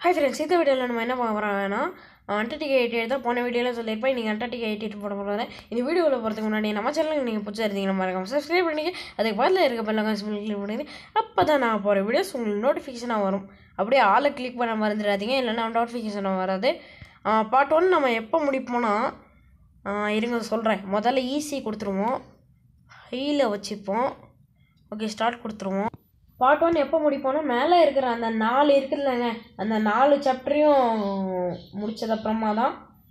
Hi friends இந்த வீடியோவில் நம்ம என்ன பார்க்க போகிறோம் வேணாம் அண்டர்டிக் எயிட்டி தான் போன வீடியோவில் சொல்லியிருப்பேன் நீங்கள் அண்டர்டிக் எயிட்டி போட போகிறேன் இந்த வீடியோவில் போகிறதுக்கு முன்னாடி நம்ம சேனலுக்கு நீங்கள் பிடிச்சா இருந்தீங்கன்னா மறக்காம சப்ஸ்கிரைப் பண்ணிக்க அதுக்கு பதில் இருக்க பெல்ல காசு கிளிக் பண்ணிடுங்க அப்போ தான் நான் போகிற வீடியோஸ் உங்களுக்கு நோட்டிஃபிகேஷனாக வரும் அப்படியே ஆளை கிளிக் பண்ண மறந்துடாதீங்க இல்லைன்னா நோட்டிஃபிகேஷனாக வராது பார்ட் ஒன் நம்ம எப்போ முடிப்போம்னா ஆ, இருங்க சொல்கிறேன் முதல்ல ஈஸி கொடுத்துருவோம் ஹையில் வச்சுப்போம் ஓகே ஸ்டார்ட் கொடுத்துருவோம் பார்ட் ஒன் எப்போ முடிப்போம்னா மேலே இருக்கிற அந்த நாலு இருக்குதுல்லங்க அந்த நாலு சாப்டரையும் முடிச்சதப்புறமா தான்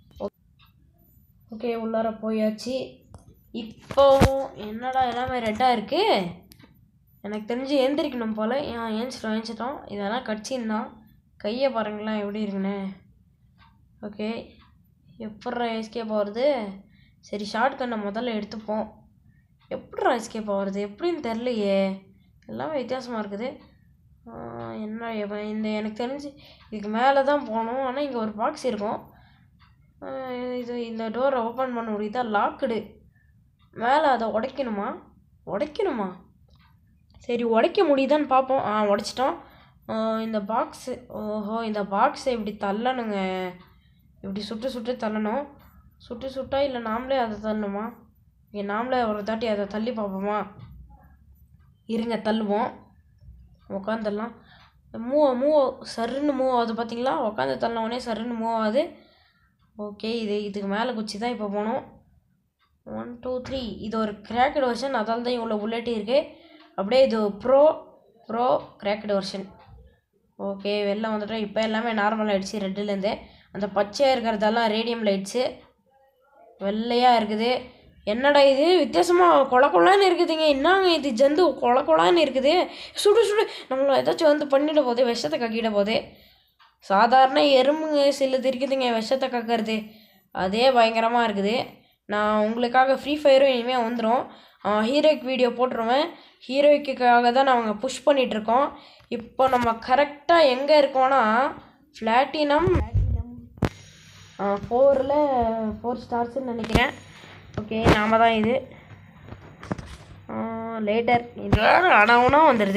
ஓகே உள்ளார போயாச்சு இப்போ என்னடா எல்லாமே ரெட்டாக இருக்குது எனக்கு தெரிஞ்சு எந்திரிக்கணும் போல் ஏன் ஏஞ்சிட்டோம் ஏஞ்சிட்டோம் இதெல்லாம் கட்சின்னு தான் கையை பாருங்களேன் எப்படி இருக்குன்னு ஓகே எப்பட்றா எஸ்கேப் ஆகுறது சரி ஷார்ட் கண்ணை முதல்ல எடுத்துப்போம் எப்பட்றா எஸ்கேப் ஆகுறது எப்படின்னு தெரிலையே எல்லாமே வித்தியாசமாக இருக்குது ஆஹ் என்ன எப்ப- இந்த எனக்கு தெரிஞ்சு இதுக்கு மேலே தான் போகணும் ஆனால் இங்கே ஒரு பாக்ஸ் இருக்கும் ஆஹ் இது இந்த டோரை ஓப்பன் பண்ண முடியுதா லாக்குடு மேலே அதை உடைக்கணுமா உடைக்கணுமா சரி உடைக்க முடியுதான்னு பார்ப்போம் ஆ உடைச்சிட்டோம் ஆஹ் இந்த பாக்ஸு ஓஹோ இந்த பாக்ஸை இப்படி தள்ளணுங்க இப்படி சுட்டு சுட்டு தள்ளணும் சுட்டு சுட்டா இல்லை நாமளே அதை தள்ளணுமா இங்கே நாமளே ஒரு தாட்டி அதை தள்ளி பார்ப்போமா இருங்க தள்ளுவோம் உட்காந்துடலாம் மூவ் மூவ் சருன்னு மூவ் ஆகுது பார்த்தீங்களா உட்காந்து தள்ள உடனே சருன்னு மூவ் ஆகுது ஓகே இது இதுக்கு மேலே குச்சி தான் இப்போ போகணும் ஒன் டூ த்ரீ இது ஒரு கிராக்கட் வெர்ஷன் அதால் தான் இவ்வளோ புல்லட்டி இருக்குது அப்படியே இது bro bro cracked version okay வெளில வந்துட்டோம் இப்போ எல்லாமே நார்மல் ஆயிடுச்சு ரெட்டுலேருந்து அந்த பச்சையாக இருக்கிறதெல்லாம் ரேடியம் லைட்ஸு வெள்ளையாக இருக்குது என்னடா இது வித்தியாசமாக கொல கொலான்னு இருக்குதுங்க என்னங்க இது ஜந்து கொல கொலான்னு இருக்குது சுடு சுடு நம்மள ஏதாச்சும் வந்து பண்ணிட போதே விஷத்தை கக்கிட போதே சாதாரண எறும்புங்க சிலது இருக்குதுங்க விஷத்தை கக்கிறது அதே பயங்கரமாக இருக்குது நான் உங்களுக்காக ஃப்ரீ ஃபயரும் இனிமேல் வந்துடும் ஹீரோய்க்கு வீடியோ போட்டுருவேன் ஹீரோய்க்குக்காக தான் நாங்கள் புஷ் பண்ணிகிட்ருக்கோம் இப்போ நம்ம கரெக்டாக எங்கே இருக்கோம்னா ஃப்ளாட்டினம் ஃபோரில் ஃபோர் ஸ்டார்ஸ்ன்னு நினைக்கிறேன் ஓகே நாம தான் இது லேட்டர் இது வேறு அனவுனா வந்துடுது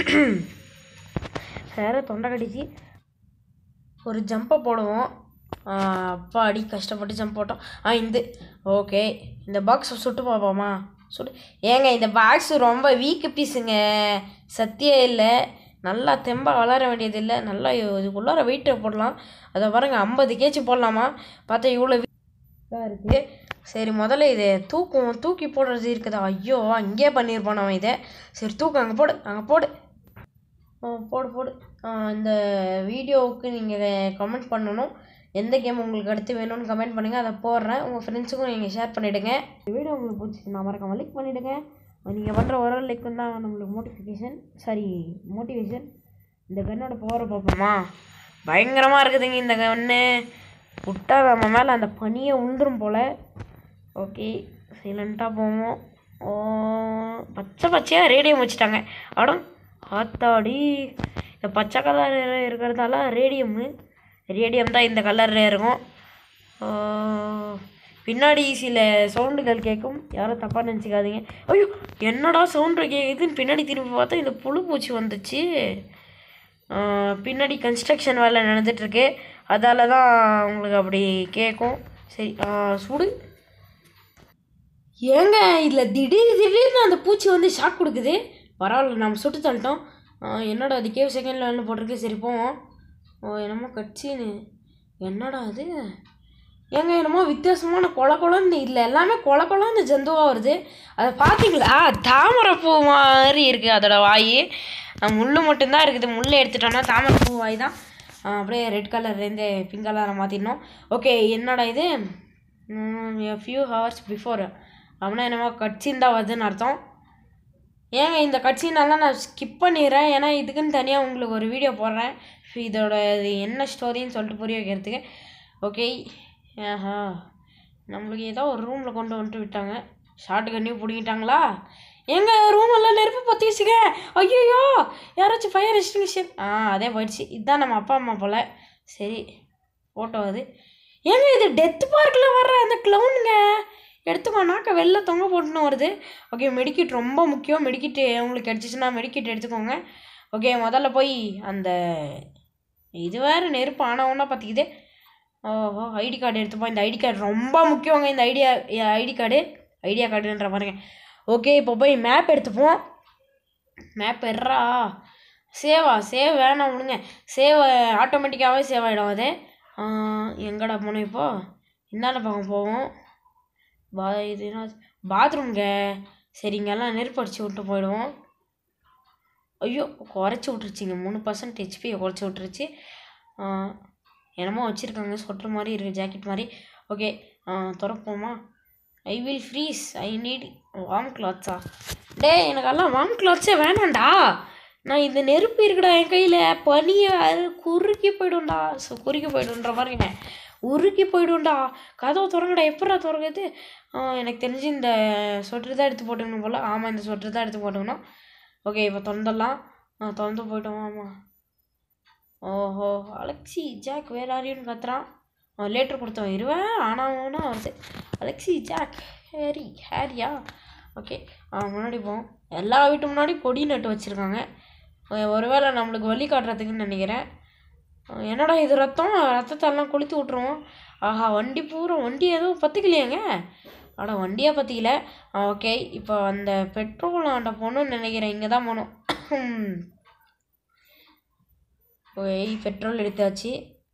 வேறு தொண்டை கடிச்சு ஒரு ஜம்பை போடுவோம் ஆ, அப்பா அடி கஷ்டப்பட்டு ஜம்ப் போட்டோம் ஆ இந்த ஓகே இந்த பாக்ஸ் சுட்டு பார்ப்போமா சுட்டு ஏங்க இந்த பாக்ஸ் ரொம்ப வீக்கு பீஸுங்க சத்தியே இல்லை நல்லா தெம்பாக வளர வேண்டியது இல்லை நல்லா இதுக்குள்ளார வெயிட்டை போடலாம் அதை பாருங்க ஐம்பது கேஜி போடலாமா பார்த்தா இவ்வளோ இதாக இருக்குது சரி முதல்ல இதை தூக்கும் தூக்கி போடுறது இருக்குதா ஐயோ அங்கேயே பண்ணியிருப்பான் அவன் இதை சரி தூக்கு அங்கே போடு அங்கே போடு ஆ, போடு போடு ஆ, இந்த வீடியோவுக்கு நீங்கள் கமெண்ட் பண்ணணும் எந்த கேம் உங்களுக்கு அடுத்து வேணும்னு கமெண்ட் பண்ணுங்கள் அதை போடுறேன் உங்கள் ஃப்ரெண்ட்ஸுக்கும் நீங்கள் ஷேர் பண்ணிவிடுங்க இந்த வீடியோ உங்களுக்கு பிடிச்சிச்சுன்னா மறக்காம லைக் பண்ணிவிடுங்க நீங்கள் பண்ணுற ஒரு லைக் தான் நம்மளுக்கு மோட்டிஃபிகேஷன் சாரி மோட்டிவேஷன் இந்த கன்னோட பவரை பார்ப்போமா பயங்கரமாக இருக்குதுங்க இந்த கன்று விட்டா நம்ம மேலே அந்த பனியை உந்துரும் போல் ஓகே சைலண்ட்டாக போவோம் ஓ பச்சை பச்சையாக ரேடியம் வச்சுட்டாங்க அடம் ஆத்தாடி இந்த பச்சை கலர் இருக்கிறதால ரேடியம்மு ரேடியம் தான் இந்த கலரில் இருக்கும் ஆ, பின்னாடி சில சவுண்டுகள் கேட்கும் யாரும் தப்பாக நினச்சிக்காதீங்க ஐயோ என்னடா சவுண்டு கேட்குதுன்னு பின்னாடி திரும்பி பார்த்தா இந்த புழு பூச்சி வந்துச்சு ஆ, பின்னாடி கன்ஸ்ட்ரக்ஷன் வேலை நடந்துட்டுருக்கு அதால தான் உங்களுக்கு அப்படி கேட்கும் சரி ஆ, சுடு ஏங்க இதில் திடீர் திடீர்னு அந்த பூச்சி வந்து ஷாக் கொடுக்குது பரவாயில்ல நம்ம சுட்டு தள்ளிட்டோம் ஆ, என்னடா அது கேவ் செகண்டில் வந்து போட்டிருக்கு சரி போவோம் ஓ என்னமோ கட்சின்னு என்னடா அது ஏங்க என்னமோ வித்தியாசமான கொல கொலன்னு இல்லை எல்லாமே கொல கொலன்னு ஜந்துவாக வருது அதை பார்த்தீங்களா தாமரை பூ மாதிரி இருக்குது அதோட வாய் முள் மட்டும்தான் இருக்குது முள் எடுத்துட்டோம்னா தாமரை பூ வாய் தான் ஆ, அப்படியே ரெட் கலர்லேருந்து பிங்க் கலரை மாற்றிடணும் ஓகே என்னடா இது ஃபியூ ஹவர்ஸ் பிஃபோர் அப்படின்னா என்னமோ கட்சின்னு தான் வருதுன்னு அர்த்தம் ஏங்க இந்த கட்சினால நான் ஸ்கிப் பண்ணிடுறேன் ஏன்னா இதுக்குன்னு தனியாக உங்களுக்கு ஒரு வீடியோ போடுறேன் இதோட இது என்ன ஸ்டோரின்னு சொல்லிட்டு புரிய வைக்கிறதுக்கு ஓகே ஆஹா நம்மளுக்கு ஏதோ ஒரு ரூமில் கொண்டு வந்துட்டு விட்டாங்க ஷார்ட் கண்ணியும் பிடிங்கிட்டாங்களா எங்க ரூம் எல்லாம் நெருப்பு பற்றிச்சுங்க ஐயோ யாராச்சும் ஃபயர் எக்ஸ்டிங்ஷன் ஆ அதே போயிடுச்சு இதுதான் நம்ம அப்பா அம்மா போல் சரி ஃபோட்டோ அது ஏங்க இது டெத் பார்க்கில் வர்ற அந்த க்ளவுனுங்க எடுத்துக்கோ நாக்க வெளில தொங்க போட்டுன்னு வருது ஓகே மெடிக்கிட் ரொம்ப முக்கியம் மெடிக்கிட் உங்களுக்கு கிடச்சிச்சின்னா மெடிக்கிட் எடுத்துக்கோங்க ஓகே முதல்ல போய் அந்த இது வேறு நெருப்பு ஆனால் ஒன்றா பார்த்திக்குது ஓஹோ ஐடி கார்டு எடுத்துப்போம் இந்த ஐடி கார்டு ரொம்ப முக்கியங்க இந்த ஐடியா ஐடி கார்டு ஐடியா கார்டுன்ற பாருங்க ஓகே இப்போ போய் மேப் எடுத்துப்போம் மேப் எட்ரா சேவா சேவ் வேணாம் விடுங்க சேவ் ஆட்டோமேட்டிக்காகவே சேவ் ஆகிடும் அது ஆஹ், எங்கடா போகணும் இப்போ இந்தாண்ட பக்கம் போவோம் பா இது என்ன பாத்ரூம்ங்க சரி இங்கெல்லாம் நெருப்பு அடிச்சு விட்டு போயிடுவோம் ஐயோ குறைச்சி விட்ருச்சிங்க மூணு பர்சன்ட் ஹெச்பியை குறைச்சி விட்ருச்சு ஆஹ், என்னமோ வச்சுருக்காங்க சொட்டர் மாதிரி இருக்குது ஜாக்கெட் மாதிரி ஓகே திறப்போமா I will freeze I need warm கிளாத்ஸா டேய் எனக்கு எல்லாம் வார்ம் கிளாத்ஸே வேணாம்டா நான் இந்த நெருப்பு இருக்குடா என் கையில் பனியை அது குறுக்கி போயிடும்டா ஸோ குறுக்கி போயிடுன்ற மாதிரிங்க உருக்கி போயிடும்டா கதவை திறங்கடா எப்படா திறக்குது ஆ, எனக்கு தெரிஞ்சு இந்த சொட்டர் தான் எடுத்து போட்டுக்கணும் போல் ஆமாம் இந்த சொட்டர் தான் எடுத்து போட்டுக்கணும் ஓகே இப்போ திறந்துடலாம் ஆ திறந்து போயிட்டோம் ஆமாம் ஓஹோ அலெக்சி ஜாக் வேற யாரையும் கத்துறான் லேட்டர் கொடுத்தோம் இருவேன் ஆனாவுன்னா வருது அலெக்சி ஜாக் ஹேரி ஹேரியா ஓகே முன்னாடி போவோம் எல்லா வீட்டு முன்னாடி கொடி நட்டு வச்சுருக்காங்க ஒருவேளை நம்மளுக்கு வழி காட்டுறதுக்குன்னு நினைக்கிறேன் அஹ் என்னடா இது ரத்தம் ரத்தத்தெல்லாம் கொளுத்தி விட்ருவோம் ஆஹா வண்டி பூரா வண்டி எதுவும் பற்றிக்கலையாங்க அட வண்டியே பற்றிக்கல ஓகே இப்போ அந்த பெட்ரோல் ஆண்ட போகணும்னு நினைக்கிறேன் இங்கே தான் போகணும் ஓய் பெட்ரோல் எடுத்தாச்சு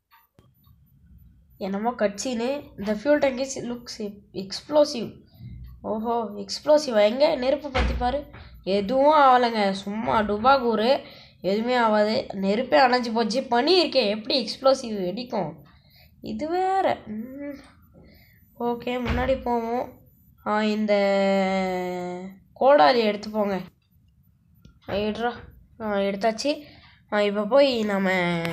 என்னமோ கட்சின்னு இந்த fuel tank is looks explosive ஓஹோ எக்ஸ்ப்ளோசிவ் எங்கே நெருப்பு பற்றி பாரு எதுவும் ஆகலைங்க சும்மா டுபாகூரு எதுவுமே ஆகாது நெருப்பே அணைஞ்சு போச்சு பனி இருக்கே எப்படி எக்ஸ்ப்ளோசிவ் வெடிக்கும் இது வேற ம். ஓகே முன்னாடி போவோம் ஆ, இந்த கோடாலி எடுத்து போங்க எடுறா ஆ எடுத்தாச்சு ஆ இப்போ போய் நம்ம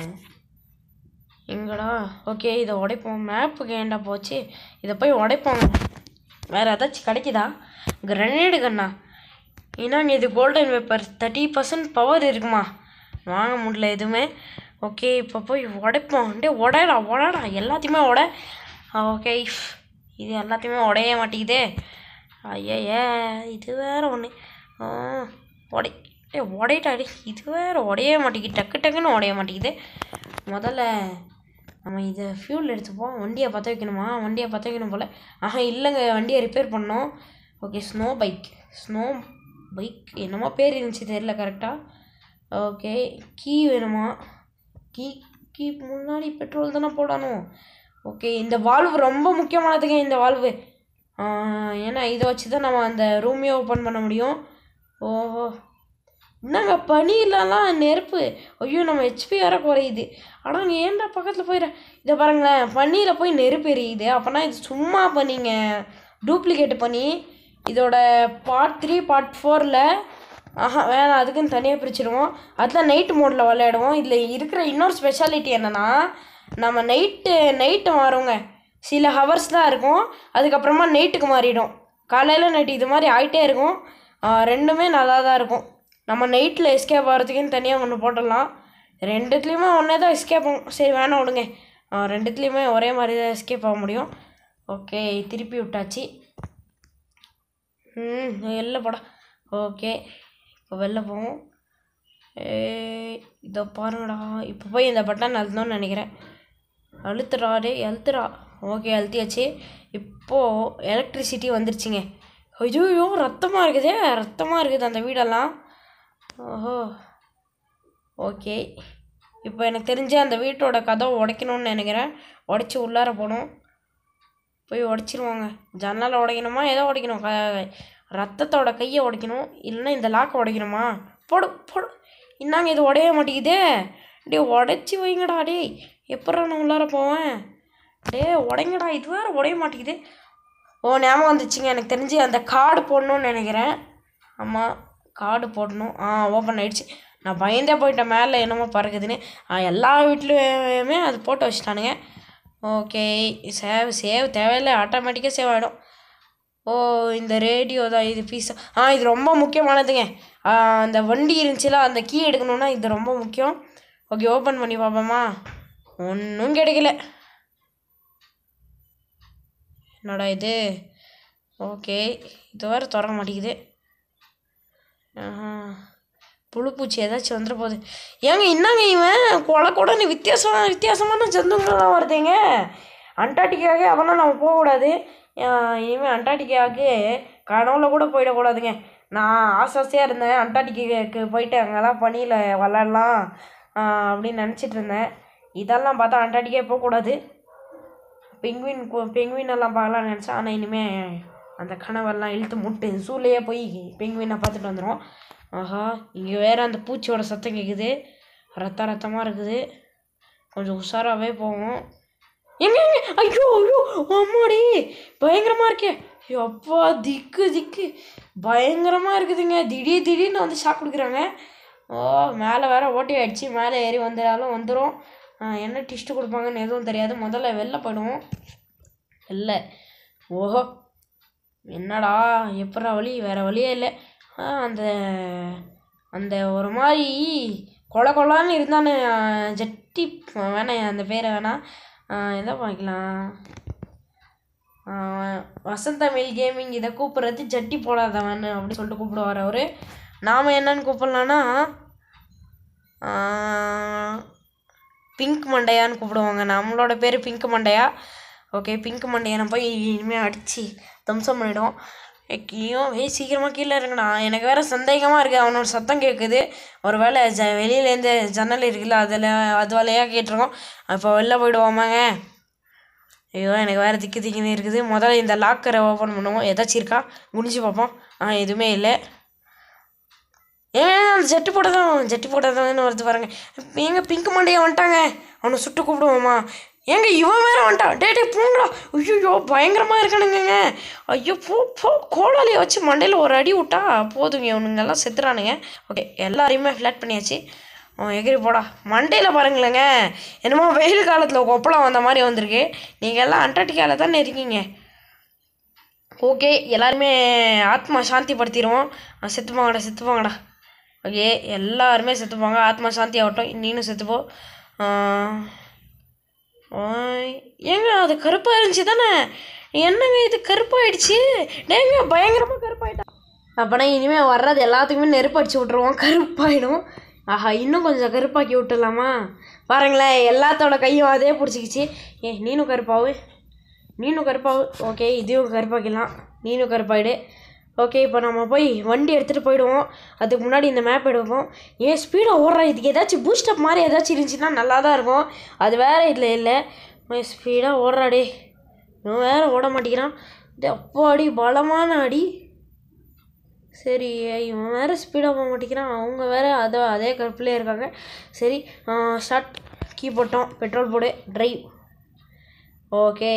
எங்கடா ஓகே இதை உடைப்போம் மேப்புக்கு ஏன்டா போச்சு இதை போய் உடைப்போங்க வேறு ஏதாச்சும் கிடைக்குதா கிரனேடு கண்ணா இன்னும் இது golden paper thirty percent power இருக்குமா வாங்க முடியல எதுவுமே ஓகே இப்போ போய் உடைப்போம் டே உடையடா உடடா எல்லாத்தையுமே உட ஓகே இது எல்லாத்தையுமே உடைய மாட்டேங்குதே ஐயையே இது வேற ஒன்று உடை ஏ உடையிட்டாடி இது வேற உடையவே மாட்டேங்குது டக்கு டக்குன்னு உடைய மாட்டேங்குது முதல்ல நம்ம இதை ஃபியூல் எடுத்துப்போம் வண்டியை பற்ற வைக்கணுமா வண்டியை பற்ற வைக்கணும் போல் ஆஹா இல்லைங்க வண்டியை ரிப்பேர் பண்ணோம் okay snow bike snow bike என்னமோ பேர் இருந்துச்சு தெரியல கரெக்டாக ஓகே கீ வேணுமா கீ கீ முன்னாடி பெட்ரோல் தானே போடணும் ஓகே இந்த வால்வு ரொம்ப முக்கியமானதுங்க இந்த வால்வு ஏன்னா இதை வச்சு தான் நம்ம அந்த ரூமே ஓப்பன் பண்ண முடியும் ஓஹோ என்னங்க பனியிலலாம் நெருப்பு ஐயோ நம்ம ஹெச்பி வேற குறையுது ஆனால் நீ ஏன்டா பக்கத்தில் போயிட இதை பாருங்களேன் பனியில் போய் நெருப்பு எரியுது அப்போனா இது சும்மா பண்ணிங்க டூப்ளிகேட் பண்ணி இதோட பார்ட் த்ரீ பார்ட் ஃபோரில் ஆஹா வேணாம் அதுக்குன்னு தனியாக பிரிச்சிடுவோம் அதுதான் நைட்டு மோடில் விளையாடுவோம் இதில் இருக்கிற இன்னொரு ஸ்பெஷாலிட்டி என்னென்னா நம்ம நைட்டு நைட்டு மாறுங்க சில ஹவர்ஸ் தான் இருக்கும் அதுக்கப்புறமா நைட்டுக்கு மாறிடும் காலையில் நைட்டு இது மாதிரி ஆகிட்டே இருக்கும் ஆ, ரெண்டுமே நல்லா தான் இருக்கும் நம்ம நைட்டில் எஸ்கேப் ஆகிறதுக்குன்னு தனியாக ஒன்று போட்டுடலாம் ரெண்டுத்துலேயுமே ஒன்றே தான் எஸ்கேப் ஆகும் சரி வேணாம் விடுங்க ஆ, ரெண்டுத்துலேயுமே ஒரே மாதிரி தான் எஸ்கேப் ஆக முடியும் ஓகே திருப்பி விட்டாச்சு ம் வெளில போடா ஓகே இப்போ வெளில போவோம் ஏய் இதோ பாருங்கடா இப்போ போய் இந்த பட்டன் அழுத்தணும்னு நினைக்கிறேன் அழுத்துடா டே அழுத்துடா ஓகே அழுத்தியாச்சு இப்போது எலக்ட்ரிசிட்டி வந்துருச்சுங்க ஐயோ ரத்தமாக இருக்குதே ரத்தமாக இருக்குது அந்த வீடெல்லாம் ஓஹோ ஓகே இப்போ எனக்கு தெரிஞ்சு அந்த வீட்டோட கதவை உடைக்கணும்னு நினைக்கிறேன் உடச்சி உள்ளார போகணும் போய் உடச்சிருவாங்க ஜன்னலை உடைக்கணுமா எதை உடைக்கணும் க ரத்தத்தோட கையை உடைக்கணும் இல்லைன்னா இந்த லாக்கை உடைக்கணுமா போடு போடு இன்னாங்க இது உடைய மாட்டேங்குதே டே உடச்சி வைங்கடா டேய் எப்பட்றா நான் உள்ளார போவேன் டே உடைங்கடா இது வேற உடைய மாட்டேங்குது ஓ ஞாபகம் வந்துச்சுங்க எனக்கு தெரிஞ்சு அந்த கார்டு போடணும்னு நினைக்கிறேன் ஆமாம் கார்டு போடணும் ஆ ஓப்பன் ஆயிடுச்சு நான் பயந்தே போயிட்டேன் மேலே என்னமோ பறக்குதுன்னு ஆ, எல்லா வீட்லேயுமே அது போட்டு வச்சுட்டானுங்க ஓகே சேவ் சேவ் தேவையில்லை ஆட்டோமேட்டிக்காக சேவ் ஆகிடும் ஓ இந்த ரேடியோ தான் இது பீஸ் ஆ இது ரொம்ப முக்கியமானதுங்க ஆ, அந்த வண்டி இருந்துச்சுல அந்த கீ எடுக்கணுன்னா இது ரொம்ப முக்கியம் ஓகே ஓப்பன் பண்ணி பார்ப்போமா ஒன்றும் கிடைக்கல என்னடா இது ஓகே இது வேறு திறக்க மாட்டேங்குது ஆஹா புழுப்பூச்சி ஏதாச்சும் வந்துட போகுது ஏங்க என்னங்க இவன் கொலை கூடன்னு வித்தியாசமான வித்தியாசமான ஜந்துங்கள்லாம் வருதுங்க அண்டார்டிகாவே அதெல்லாம் நம்ம போகக்கூடாது ஆஹ் இனிமேல் அண்டார்டிகாவுக்கு கனவுல கூட போயிடக்கூடாதுங்க நான் ஆசை ஆசையாக இருந்தேன் அண்டார்டிகாவுக்கு போயிட்டு அங்கெல்லாம் பனியில் விளாட்லாம் அப்படின்னு நினச்சிட்டு இருந்தேன் இதெல்லாம் பார்த்தா அண்டார்டிகா போகக்கூடாது பெங்குவின் பெங்குவின் எல்லாம் பார்க்கலாம்னு நினச்சேன் ஆனால் இனிமேல் அந்த கனவெல்லாம் இழுத்து முட்டு ஜூலேயே போய் பெங்குவினை பார்த்துட்டு வந்துடும் ஆஹா இங்கே வேறு அந்த பூச்சியோட சத்தம் கேட்குது ரத்த ரத்தமாக இருக்குது கொஞ்சம் உஷாராகவே போவோம் எங்க எங்க ஐயோ ஐயோ அம்மாடி பயங்கரமாக இருக்கே எப்பா திக்கு திக்கு பயங்கரமாக இருக்குதுங்க திடீர் திடீர்னு வந்து ஷாக் கொடுக்குறாங்க ஓ மேலே வேற ஓட்டி ஆயிடுச்சு மேலே ஏறி வந்தாலும் வந்துடும் என்ன டிஸ்ட்டு கொடுப்பாங்கன்னு எதுவும் தெரியாது முதல்ல வெளில போயிடுவோம் வெளில ஓஹோ என்னடா எப்படா வழி வேறு வழியே இல்லை ஆ, அந்த அந்த ஒரு மாதிரி கொல கொலான்னு இருந்தானே ஆ, ஜட்டி வேணாம் அந்த பேரை வேணாம் ஆ, எதை வாங்கிக்கலாம் ஆ, வசந்தமிழ் கேமிங் இதை கூப்பிட்றது ஜட்டி போடாதவன் அப்படின்னு சொல்லிட்டு கூப்பிடுவார் அவர் நாம் என்னன்னு கூப்பிட்லான்னா பிங்க் மண்டையான்னு கூப்பிடுவாங்க நம்மளோட பேர் பிங்க் மண்டையா ஓகே பிங்க் மண்டையனை போய் இனிமேல் அடித்து தம்சம் பண்ணிவிடுவோம் ஐயோ ஏய் சீக்கிரமாக கீழே இறங்குடா எனக்கு வேறு சந்தேகமாக இருக்குது அவனோட சத்தம் கேட்குது ஒரு வேளை ஜ வெளியிலேருந்து ஜன்னல் இருக்குல்ல அதில் அது வழியாக கேட்டிருக்கோம் இப்போ வெளில போயிடுவோமாங்க ஐயோ எனக்கு வேறு திக்கு திக்குன்னு இருக்குது முதல்ல இந்த லாக்கரை ஓப்பன் பண்ணுவோம் ஏதாச்சும் இருக்கா குனிஞ்சு பார்ப்போம் ஆ எதுவுமே இல்லை ஏன் அந்த ஜெட்டு போட தான் ஜெட்டு போட தான் வருது பாருங்க எங்க பிங்க் மண்டையை வந்துட்டாங்க அவனை சுட்டு கூப்பிடுவோமா ஏங்க இவன் வேற வந்துட்டான் டே டே போங்கடா ஐயோ பயங்கரமாக இருக்கானுங்கங்க ஐயோ போ போ கோடாலியை வச்சு மண்டையில் ஒரு அடி விட்டா போதுங்க இவனுங்கெல்லாம் செத்துறானுங்க ஓகே எல்லாரையுமே ஃப்ளாட் பண்ணியாச்சு அவன் எகிரி போடா மண்டையில் பாருங்களேங்க என்னமோ வெயில் காலத்தில் கொப்பளம் வந்த மாதிரி வந்திருக்கு நீங்கள் எல்லாம் அண்டார்டிகாவில் தானே இருக்கீங்க ஓகே எல்லாருமே ஆத்மா சாந்தி படுத்திடுவோம் அஹ் செத்துப்பாங்கடா செத்துப்பாங்கடா ஓகே எல்லாருமே செத்துப்பாங்க ஆத்மா சாந்தி ஆகட்டும் நீனும் செத்துப்போ ஆஹ் ஓய் ஏங்க அது கருப்பாக இருந்துச்சு தானே என்னங்க இது கருப்பாயிடுச்சு டேங்க பயங்கரமாக கருப்பாயிட்டா அப்போனா இனிமேல் வர்றது எல்லாத்துக்குமே நெருப்பு அடிச்சு விட்ருவோம் கருப்பாயிடும் ஆஹா இன்னும் கொஞ்சம் கருப்பாக்கி விட்டுடலாமா பாருங்களேன் எல்லாத்தோட கையும் அதே பிடிச்சிக்கிச்சு ஏ நீனும் கருப்பாவு நீனும் கருப்பாவு ஓகே இதையும் கருப்பாக்கிடலாம் நீனும் கருப்பாயிடு ஓகே இப்போ நம்ம போய் வண்டி எடுத்துகிட்டு போயிடுவோம் அதுக்கு முன்னாடி இந்த மேப் எடுப்போம் ஏன் ஸ்பீடாக ஓடுறா இதுக்கு ஏதாச்சும் பூஸ்டப் மாதிரி ஏதாச்சும் இருந்துச்சுன்னா நல்லா தான் இருக்கும் அது வேற இதில் இல்லை ஸ்பீடாக ஓடுறாடே இவன் வேற ஓட மாட்டேங்கிறான் டேய், அப்பாடி பலமான அடி சரி இவன் வேற ஸ்பீடாக போக மாட்டேங்கிறான் அவங்க வேற அதோ அதே கருப்புலேயே இருக்காங்க சரி ஸ்டார்ட் கீ போட்டோம் பெட்ரோல் போடு டிரைவ் ஓகே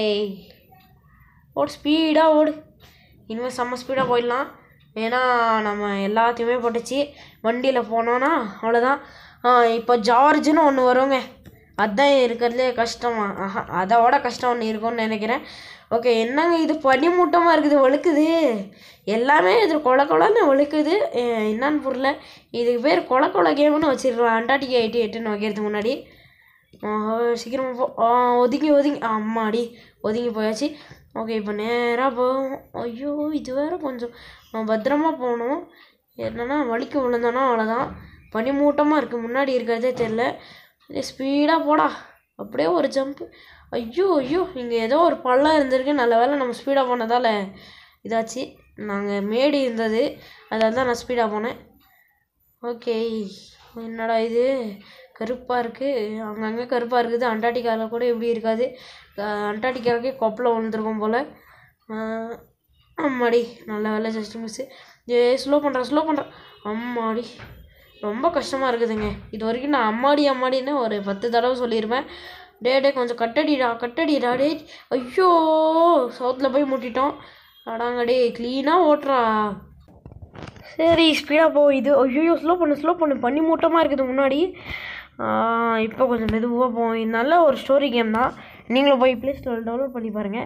ஓடு ஸ்பீடாக ஓடு இனிமேல் செம்ம ஸ்பீடாக போயிடலாம் ஏன்னா நம்ம எல்லாத்தையுமே போட்டுச்சு வண்டியில் போனோன்னா அவ்வளோதான் இப்போ ஜார்ஜுன்னு ஒன்று வருங்க அதுதான் இருக்கிறதுலே கஷ்டமா ஆஹா அதோட கஷ்டம் ஒன்று இருக்கும்னு நினைக்கிறேன் ஓகே என்னங்க இது பனிமூட்டமாக இருக்குது வழுக்குது எல்லாமே இது கொல கொலன்னு வழுக்குது அஹ் என்னன்னு புரியல இதுக்கு பேர் கொல கொல கேம்னு வச்சிருக்கலாம் அண்டாட்டிகா எயிட்டி எட்டுன்னு வைக்கிறதுக்கு முன்னாடி ஆஹா, சீக்கிரமா போ ஆ, ஒதுங்கி ஒதுங்கி அம்மாடி ஒதுங்கி போயாச்சு ஓகே இப்போ நேராக போவோம் ஐயோ இது வேற கொஞ்சம் நம்ம பத்திரமா போகணும் என்னன்னா வலிக்கு விழுந்தோன்னா அவ்வளோதான் பனிமூட்டமாக இருக்குது முன்னாடி இருக்கிறதே தெரில ஸ்பீடாக போடா அப்படியே ஒரு ஜம்ப்பு ஐயோ ஐயோ இங்கே ஏதோ ஒரு பள்ளம் இருந்திருக்கு நல்ல வேளை நம்ம ஸ்பீடாக போனதால் இதாச்சு நாங்கள் மேடு இருந்தது அதால் தான் நான் ஸ்பீடாக போனேன் ஓகே என்னடா இது கருப்பாக இருக்குது அங்கங்கே கருப்பாக இருக்குது அண்டார்டிகாவில் கூட இப்படி இருக்காது அஹ் அண்டார்டிகாவுக்கே கொப்பளம் விழுந்திருக்கும் போல் அஹ் அம்மாடி நல்ல வேலை ஜஸ்ட் மிஸ்ஸு ஏ ஸ்லோ பண்ணுறேன் ஸ்லோ பண்ணுறேன் அம்மாடி ரொம்ப கஷ்டமாக இருக்குதுங்க இது வரைக்கும் நான் அம்மாடி அம்மாடின்னு ஒரு பத்து தடவை சொல்லியிருப்பேன் டே டே கொஞ்சம் கட்டடிடா கட்டடிடா டே ஐயோ சவுத்தில் போய் முட்டிட்டோம் அடாங்க டே க்ளீனாக ஓட்டுறா சரி ஸ்பீடாக போ இது ஐயோ ஸ்லோ பண்ணு ஸ்லோ பண்ணு பண்ணி மூட்டமாக இருக்குது முன்னாடி இப்போ கொஞ்சம் மெதுவாக போவோம் இது நல்ல ஒரு ஸ்டோரி கேம் தான் நீங்களும் போய் ப்ளே ஸ்டோரில் டவுன்லோட் பண்ணி பாருங்கள்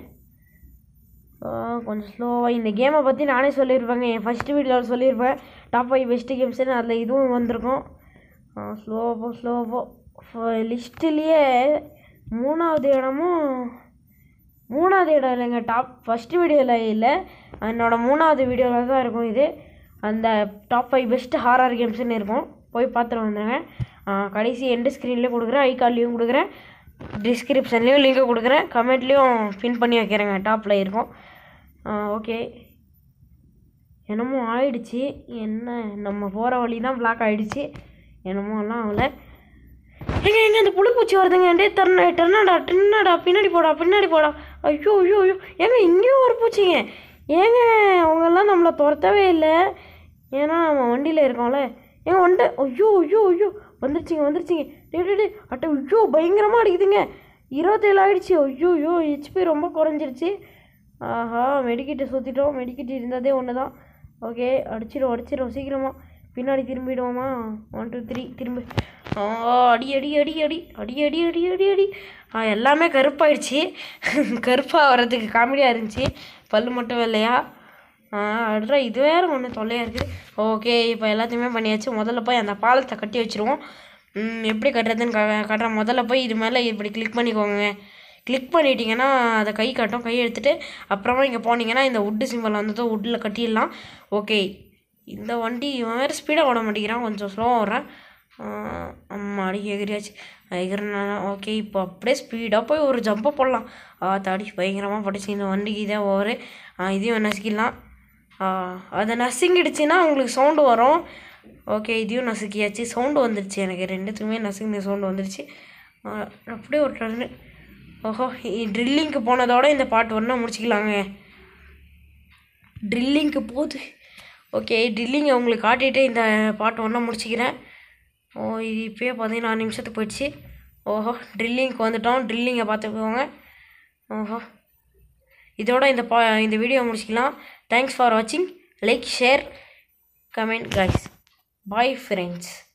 கொஞ்சம் ஸ்லோவாக இந்த கேமை பற்றி நானே சொல்லியிருப்பேங்க என் ஃபஸ்ட்டு வீடியோவில் சொல்லியிருப்பேன் டாப் ஃபைவ் பெஸ்ட்டு கேம்ஸ்னு அதில் இதுவும் வந்திருக்கும் ஸ்லோவாக போ ஸ்லோவாக போ லிஸ்ட்டுலேயே மூணாவது இடமும் மூணாவது இடம் இல்லைங்க டாப் ஃபஸ்ட்டு வீடியோவில் இல்லை என்னோட மூணாவது வீடியோவில் தான் இருக்கும் இது அந்த டாப் ஃபைவ் பெஸ்ட்டு ஹாரர் கேம்ஸ்னு இருக்கும் போய் பார்த்துட்டு வந்துடுங்க ஆ, கடைசி எண்டு ஸ்க்ரீன்லேயும் கொடுக்குறேன் ஐ கார்ட்லேயும் கொடுக்குறேன் டிஸ்கிரிப்ஷன்லேயும் லிங்க்கை கொடுக்குறேன் கமெண்ட்லேயும் பின் பண்ணி வைக்கிறேங்க டாப்பில் இருக்கும் ஓகே என்னமோ ஆயிடுச்சு என்ன நம்ம போகிற வழி தான் பிளாக் ஆயிடுச்சு என்னமோ எல்லாம் ஆகலை எங்க எங்க அந்த புழுப்பூச்சி வருதுங்க டே டர்ன டர்னடா டர்னடா பின்னாடி போடா பின்னாடி போடா ஐயோ ஐயோ ஐயோ ஏங்க இங்கேயும் ஒரு பூச்சிங்க ஏங்க அவங்கெல்லாம் நம்மளை துரத்தவே இல்லை ஏன்னா நம்ம வண்டியில் இருக்கோம்ல ஏங்க வந்துட்டு ஐயோ ஐயோ ஐயோ வந்துருச்சுங்க வந்துருச்சுங்க டே டே டே அட்ட ஐயோ பயங்கரமாக அடிக்குதுங்க இருபத்தேழு ஆயிடுச்சு ஐயோ ஐயோ ஹெச்பி ரொம்ப குறைஞ்சிருச்சு ஆஹா மெடிக்கிட்ட சுற்றிட்டோம் மெடிக்கிட்டு இருந்ததே ஒன்று தான் ஓகே அடிச்சிடும் அடிச்சிடும் சீக்கிரமா பின்னாடி திரும்பிடுவோமா ஒன் டூ த்ரீ திரும்பி ஆ அடி அடி அடி அடி அடி அடி அடி அடி அடி ஆ எல்லாமே கருப்பாயிடுச்சு கருப்பாக வர்றதுக்கு காமெடியாக இருந்துச்சு பல்லு மட்டும் வெள்ளையா ஆ அடுற இது வேற ஒன்று தொல்லையாக இருக்குது ஓகே இப்போ எல்லாத்தையுமே பண்ணியாச்சு முதல்ல போய் அந்த பாலத்தை கட்டி வச்சுருவோம் ம், எப்படி கட்டுறதுன்னு க கட்டுறேன் முதல்ல போய் இது மேலே இப்படி கிளிக் பண்ணிக்கோங்க கிளிக் பண்ணிட்டீங்கன்னா அதை கை காட்டும் கை எடுத்துட்டு அப்புறமா இங்கே போனீங்கன்னா இந்த உட்டு சிம்பிள் வந்ததும் உட்டில் கட்டிடலாம் ஓகே இந்த வண்டி இவன் வேறு ஸ்பீடாக ஓட மாட்டேங்கிறான் கொஞ்சம் ஸ்லோவாக ஓடுறேன் அம்மா அடி எகிரியாச்சு எகிறனால ஓகே இப்போ அப்படியே ஸ்பீடாக போய் ஒரு ஜம்பை போடலாம் ஆ தாடி பயங்கரமாக பட்டுச்சு இந்த வண்டிக்கு இதே ஓவர் இதையும் நசுக்கிடலாம் ஆ, அதை நசுங்கிடுச்சுன்னா உங்களுக்கு சவுண்டு வரும் ஓகே இதையும் நசுக்கியாச்சு சவுண்டு வந்துடுச்சு எனக்கு ரெண்டுத்துக்குமே நசுங்கின சவுண்டு வந்துடுச்சு ஆ, அப்படியே ஒரு டர்னு ஓஹோ ட்ரில்லிங்க்கு போனதோட இந்த பாட்டு ஒன்றா முடிச்சிக்கலாங்க ட்ரில்லிங்க்கு போகுது ஓகே ட்ரில்லிங்கை உங்களுக்கு காட்டிட்டு இந்த பாட்டு ஒன்றா முடிச்சிக்கிறேன் ஓ இது இப்போயே பதினாறு நிமிஷத்துக்கு போயிடுச்சு ஓஹோ ட்ரில்லிங்க்கு வந்துட்டோம் ட்ரில்லிங்கை பார்த்துக்கோங்க ஓஹோ இதோட இந்த பா இந்த வீடியோ முடிச்சிக்கலாம் தேங்க்ஸ் ஃபார் வாட்சிங் like share comment guys bye friends